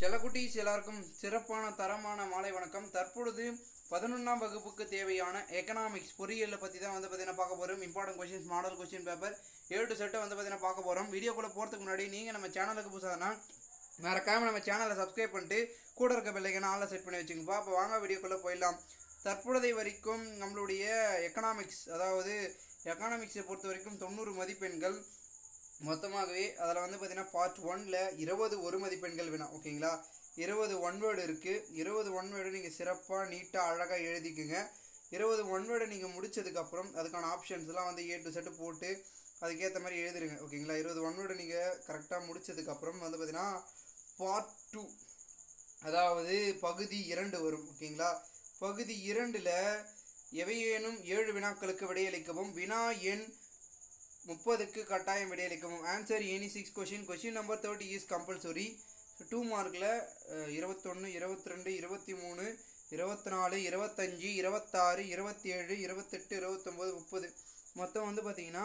செல்லக்குட்டீஸ் எல்லாருக்கும் சிறப்பான தரமான மாலை வணக்கம் தற்பொழுது பதினொன்றாம் வகுப்புக்கு தேவையான எக்கனாமிக்ஸ் பொறியியலை பற்றி தான் வந்து பார்த்தீங்கன்னா பார்க்க போகிறோம் important questions model question paper ஏழு டு செட்டை வந்து பார்த்தீங்கன்னா பார்க்க போகிறோம் வீடியோக்குள்ளே போகிறதுக்கு முன்னாடி நீங்கள் நம்ம சேனலுக்கு புதுசாகனா மறக்காம நம்ம சேனலை சப்ஸ்கிரைப் பண்ணிட்டு கூட இருக்க பெல்லைக்கான ஆளில் செட் பண்ணி வச்சுங்கப்பா அப்போ வாங்க வீடியோக்குள்ளே போயிடலாம் தற்பொழுதை வரைக்கும் நம்மளுடைய எக்கனாமிக்ஸ் அதாவது எக்கனாமிக்ஸை பொறுத்த வரைக்கும் தொண்ணூறு மதிப்பெண்கள் மொத்தமாகவே அதில் வந்து பார்த்தீங்கன்னா பார்ட் ஒன்ல இருபது ஒரு மதிப்பெண்கள் வேணும் ஓகேங்களா இருபது ஒன் வேர்டு இருக்குது இருபது ஒன் வேர்டு நீங்கள் சிறப்பாக நீட்டாக அழகாக எழுதிக்குங்க இருபது ஒன் வேர்டை நீங்கள் முடிச்சதுக்கப்புறம் அதுக்கான ஆப்ஷன்ஸ்லாம் வந்து ஏ டு செட்டு போட்டு அதுக்கேற்ற மாதிரி எழுதிருங்க ஓகேங்களா இருபது ஒன் வேர்டு நீங்கள் கரெக்டாக முடிச்சதுக்கப்புறம் வந்து பார்த்தீங்கன்னா பார்ட் டூ அதாவது பகுதி இரண்டு வரும் ஓகேங்களா பகுதி இரண்டில் எவையேனும் ஏழு வினாக்களுக்கு விடையளிக்கவும் வினா எண் முப்பதுக்கு கட்டாயம் விடையளிக்கவும் answer any six question question number thirty is compulsory two மார்க்கில் இருபத்தொன்று இருபத்தி ரெண்டு இருபத்தி மூணு இருபத்தி நாலு இருபத்தஞ்சி இருபத்தாறு இருபத்தி ஏழு இருபத்தெட்டு இருபத்தொம்போது முப்பது மொத்தம் வந்து பார்த்தீங்கன்னா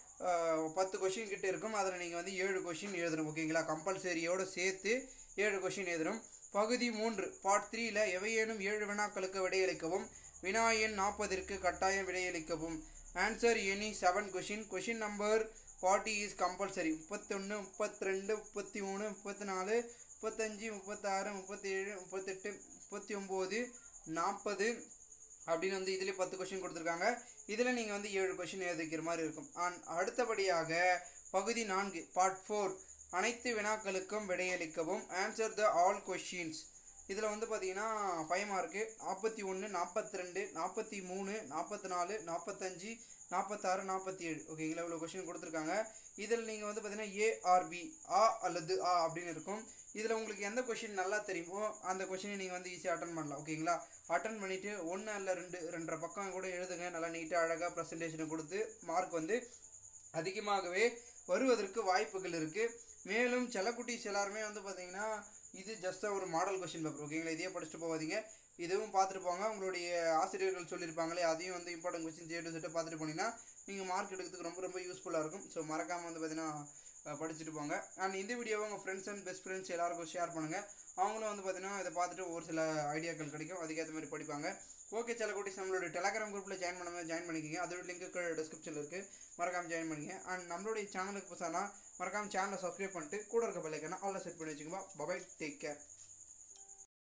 அஹ், பத்து கொஷின் கிட்ட இருக்கும் அதில் நீங்கள் வந்து ஏழு கொஷின் எழுதணும் ஓகேங்களா கம்பல்சரியோடு சேர்த்து ஏழு கொஷின் எழுதணும் பகுதி மூன்று பார்ட் த்ரீல எவையேனும் ஏழு வினாக்களுக்கு விடையளிக்கவும் வினா எண் நாற்பதிற்கு கட்டாயம் விடையளிக்கவும் answer any seven question question number forty is compulsory முப்பத்தொன்று முப்பத்தி ரெண்டு முப்பத்தி மூணு முப்பத்தி நாலு முப்பத்தஞ்சு முப்பத்தாறு முப்பத்தேழு முப்பத்தெட்டு முப்பத்தி ஒம்பது நாற்பது அப்படின்னு வந்து இதுலேயே பத்து கொஷின் கொடுத்துருக்காங்க இதில் நீங்கள் வந்து ஏழு கொஷின் எழுதிக்கிற மாதிரி இருக்கும் அண்ட் அடுத்தபடியாக பகுதி நான்கு பார்ட் ஃபோர் அனைத்து வினாக்களுக்கும் விடையளிக்கவும் ஆன்சர் த ஆல் கொஷின்ஸ் இதில் வந்து பார்த்தீங்கன்னா ஃபைவ் மார்க்கு நாற்பத்தி ஒன்று நாற்பத்தி ரெண்டு நாற்பத்தி மூணு நாற்பத்தி நாலு நாற்பத்தஞ்சு நாற்பத்தாறு நாற்பத்தி ஏழு ஓகேங்களா இவ்வளோ கொஷின் கொடுத்துருக்காங்க இதில் நீங்கள் வந்து பார்த்தீங்கன்னா ஏஆர்பி ஆ அல்லது ஆ அப்படின்னு இருக்கும் இதில் உங்களுக்கு எந்த கொஷின் நல்லா தெரியுமோ அந்த கொஷினை நீங்கள் வந்து ஈஸியாக அட்டன் பண்ணலாம் ஓகேங்களா அட்டன் பண்ணிவிட்டு ஒன்று அல்ல ரெண்டு ரெண்டரை பக்கம் கூட எழுதுங்க நல்லா நீட்டாக அழகாக ப்ரெசன்டேஷனை கொடுத்து மார்க் வந்து அதிகமாகவே வருவதற்கு வாய்ப்புகள் இருக்குது மேலும் செல்லக்குட்டீஸ் எல்லாருமே வந்து பார்த்தீங்கன்னா இது ஜஸ்ட்டாக ஒரு மாடல் கொஷின் பேப்பர் ஓகேங்களா இதையே படிச்சுட்டு போகாதீங்க இதுவும் பார்த்துட்டு போங்க உங்களுடைய ஆசிரியர்கள் சொல்லியிருப்பாங்களே அதையும் வந்து important question A to set பார்த்துட்டு போனீங்கன்னா நீங்கள் மார்க் எடுக்கிறதுக்கு ரொம்ப ரொம்ப யூஸ்ஃபுல்லாக இருக்கும் ஸோ மறக்காமல் வந்து பார்த்தீங்கன்னா அஹ், படிச்சுட்டு போங்க அண்ட் இந்த வீடியோவை உங்கள் ஃப்ரெண்ட்ஸ் அண்ட் பெஸ்ட் ஃப்ரெண்ட்ஸ் எல்லாருக்கும் ஷேர் பண்ணுங்கள் அவங்களும் வந்து பார்த்தீங்கன்னா இதை பார்த்துட்டு ஒரு சில ஐடியாக்கள் கிடைக்கும் அதுக்கேற்ற மாதிரி படிப்பாங்க ஓகே சில குட்டிஸ் நம்மளுடைய டெலகிராம் குரூப்பில் ஜாயின் பண்ணாமல் ஜாயின் பண்ணிக்கிங்க அதோட லிங்க் டிஸ்கிரிப்ஷனில் இருக்குது மறக்காமல் ஜாயின் பண்ணிங்க அண்ட் நம்மளுடைய சேனலுக்கு புதுசானா மறக்காமல் சேனலை சப்ஸ்கிரைப் பண்ணிட்டு கூட இருக்க பெல்லைக்கான அவ்வளோ செட் பண்ணி வச்சுக்கோங்க பபாய் டேக் கேர்